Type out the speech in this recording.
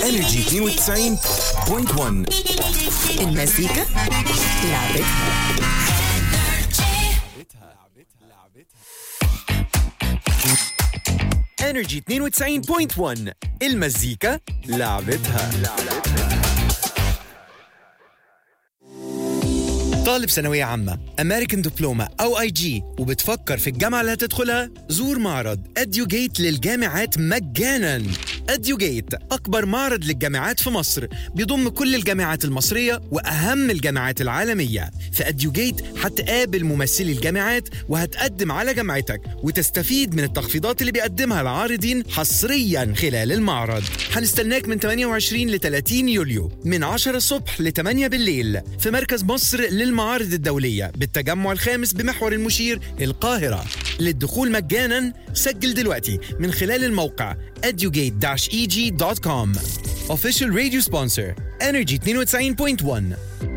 انرجي 92.1 المزيكا لعبتها انرجي 92.1 المزيكا لعبتها طالب ثانوية عامة أمريكان دبلومة أو أي جي وبتفكر في الجامعة اللي هتدخلها زور معرض أديوجيت للجامعات مجانا أديوجيت أكبر معرض للجامعات في مصر بيضم كل الجامعات المصرية وأهم الجامعات العالمية في أديوجيت هتقابل ممثلي الجامعات وهتقدم على جامعتك وتستفيد من التخفيضات اللي بيقدمها العارضين حصريا خلال المعرض هنستناك من 28 ل 30 يوليو من 10 الصبح ل 8 بالليل في مركز مصر للمعارض الدولية بالتجمع الخامس بمحور المشير القاهرة للدخول مجانا سجل دلوقتي من خلال الموقع edugate-eg.com Official radio sponsor Energy 92.1